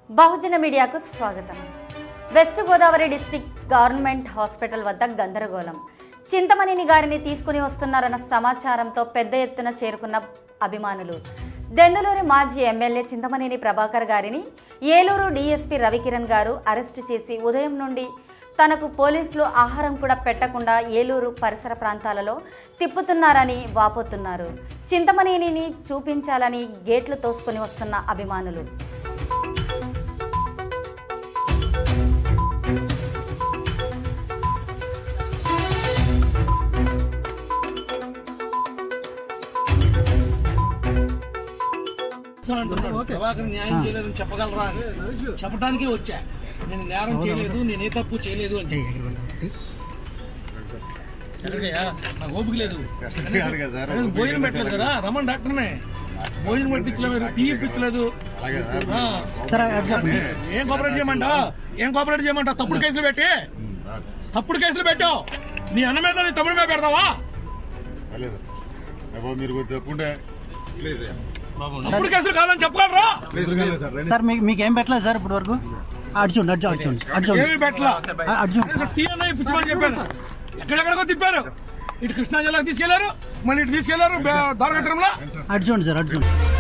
బహుజన మీడియాకు స్వాగతం west Godavari district government hospital వద్ద గందరగోళం చింతమనేని గారిని తీసుకుని వస్తున్నారన్న సమాచారంతో పెద్ద ఎత్తున చేరుకున్న అభిమానులు దెందులూరి మాజీ ఎమ్మెల్యే చింతమనేని ప్రభాకర్ గారిని ఏలూరు డీఎస్పీ రవికిరణ్ గారు అరెస్టు చేసి ఉదయం నుండి తనకు పోలీసులు ఆహారం కూడా పెట్టకుండా ఏలూరు పరిసర ప్రాంతాలలో తిప్పుతున్నారని వాపోతున్నారు చింతమనేనిని చూపించాలని గేట్లు తోసుకొని వస్తున్న అభిమానులు అంటున్నాడు ప్రభాకర్ న్యాయం చేయలేదని చెప్పగలరా అని చెప్పడానికే వచ్చా నేను నేరం చేయలేదు నేను ఏ తప్పు చేయలేదు అని చెప్పి. ఎక్కడికయ్యా? నాకు ఓపిక లేదు గారు కదా, కనీసం భోజనం పెట్టలేదు కదా రమణ్ డాక్టర్నే భోజనం పెట్టించలేదు టీ ఇప్పించలేదు ఆ. ఏం కోఆపరేట్ చేయమంటా ఏం కోఆపరేట్ చేయమంటా తప్పుడు కేసులు పెట్టి తప్పుడు కేసులు పెట్టావు నీ అన్న మీద నీ తమ్ముడి మీద పెడతావా పర్లేదు అబ్బో మీరు కొంచెం చెప్పుంటే ప్లీజ్ తప్పుడు కేసులు కాదని చెప్పగలరా సార్ మీకు మీకేం పెట్టలేదు సార్ ఇప్పుడు వరకు అర్జున్ అర్జున్ అర్జున్ అర్జున్ ఏమి పెట్టలా అర్జున్ కనీసం టీ అన్న ఇప్పించమని చెప్పాను ఎక్కడెక్కడికో తిప్పారు ఇటు కృష్ణా జిల్లాకు తీసుకెళ్లారు మళ్ళీ ఇటు తీసుకెళ్లారు ద్వారకట్రంలో అర్జున్ సార్ అర్జున్